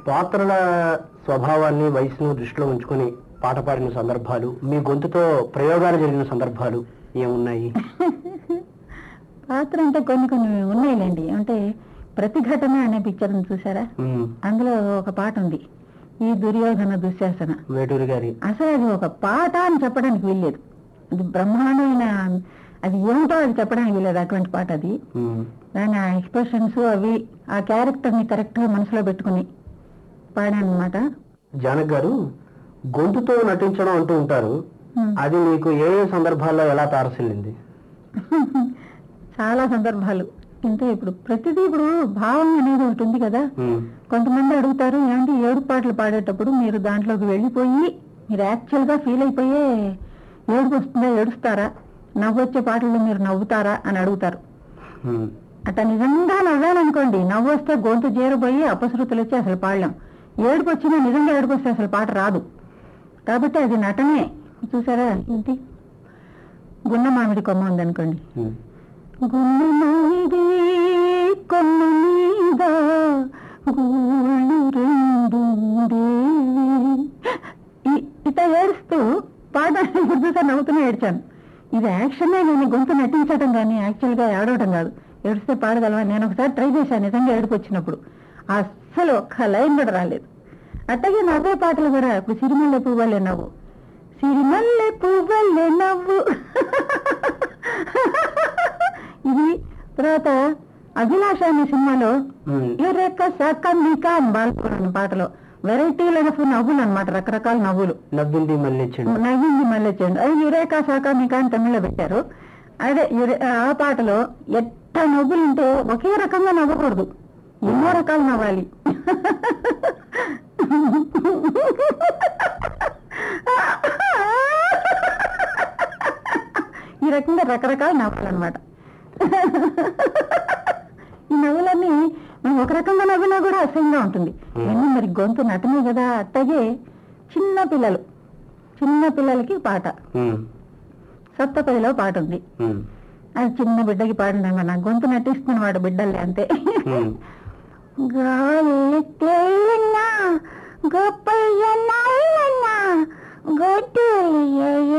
పాత్రల స్వభావాన్ని వయసును దృష్టిలో ఉంచుకొని పాట పాడిన సందర్భాలు మీ గొంతుతో ప్రయోగాలు జరిగిన సందర్భాలు ఏమున్నాయి పాత్ర అంటే కొన్ని కొన్ని ఉన్నాయిలేండి అంటే ప్రతిఘటన అనే పిక్చర్ చూసారా ఉమ్, అందులో ఒక పాట ఉంది ఈ దుర్యోధన దుశ్శాసన వేటూరి గారి అసలు అది ఒక పాట అని చెప్పడానికి వీల్లేదు అది బ్రహ్మాండమైన అది ఏమిటో అది చెప్పడానికి వీల్లేదు అటువంటి పాట అది ఉమ్, దాని ఆ ఎక్స్ప్రెషన్స్ అవి ఆ క్యారెక్టర్ ని కరెక్ట్ గా మనసులో పెట్టుకుని పాడాను అనమాట జానక్ గారు గొంతుతో నటించడం అంటూ ఉంటారు అది మీకు ఏ ఏ సందర్భాల్లో ఎలా తారసిల్లింది చాలా సందర్భాలు అంటే ఇప్పుడు ప్రతిదీ ఇప్పుడు భావం అనేది ఒకటి ఉంది కదా ఉమ్, కొంతమంది అడుగుతారు ఏమంటే ఏడు పాటలు పాడేటప్పుడు మీరు దాంట్లోకి వెళ్ళిపోయి మీరు యాక్చువల్ గా ఫీల్ అయిపోయే ఏడుపు వస్తుందా ఏడుస్తారా నవ్వు వచ్చే పాటల్లో మీరు నవ్వుతారా అని అడుగుతారు ఉమ్, అట్లా నిజంగా నవ్వాలనుకోండి నవ్వు వస్తే గొంతు చేరబోయి అపశృతులు వచ్చి అసలు పాడలేం ఏడుపు వచ్చినా నిజంగా ఏడుపు వస్తే అసలు పాట రాదు కాబట్టి అది నటనే చూసారా ఏంటి గున్న మామిడి కొమ్మ ఉందనుకోండి ఉమ్, గున్న మామిడి కొమ్మ మీద గూళ్ళు రెండు ఇట్లా ఏడుస్తూ పాట ఇప్పుడు చూసా నవ్వుతూనే ఏడ్చాను ఇది యాక్షనే కానీ గొంతు నటించడం కానీ యాక్చువల్ గా ఏడవటం కాదు ఏడిస్తే పాడగలవా నేను ఒకసారి ట్రై చేశాను నిజంగా ఏడుపు వచ్చినప్పుడు అస్సలు ఒక్క లైన్ కూడా రాలేదు అట్టగే నవ్వే పాటలు కూడా ఇప్పుడు సిరిమల్లె పువ్వులే నవ్వు సిరిమల్లె పువ్వులే నవ్వు ఇది తర్వాత అభిలాష అనే సినిమాలో ఉమ్, ఎరెక్క సకమిక అని బాలపురాణ పాటలో వెరైటీలైన నవ్వులు అనమాట రకరకాల నవ్వులు నవ్వింది మళ్ళీ చెండు నవ్వింది మళ్ళీ చేయండి అది యురేకా సకమిక అని తమిళ్లో పెట్టారు అదే యురే- ఆ పాటలో ఎట్ట నవ్వులు ఉంటే ఒకే రకంగా నవ్వకూడదు ఎన్నో రకాలు నవ్వాలి ఈ రకంగా రకరకాల నవ్వాలన్నమాట ఈ నవ్వులన్నీ మనం ఒక రకంగా నవ్వినా కూడా అసహ్యంగా ఉంటుంది ఇవన్నీ మరి గొంతు నటనే కదా అట్టగే చిన్న పిల్లలు చిన్న పిల్లలకి పాట ఉమ్, సప్తపదిలో పాట ఉంది ఉమ్, అది చిన్న బిడ్డకి పాడినా నా గొంతు నటిస్తున్నాడు వాడు బిడ్డలే అంతే ఉమ్. గాలి తేలిన గొప్పయ్య నల్లన గొడ్డలి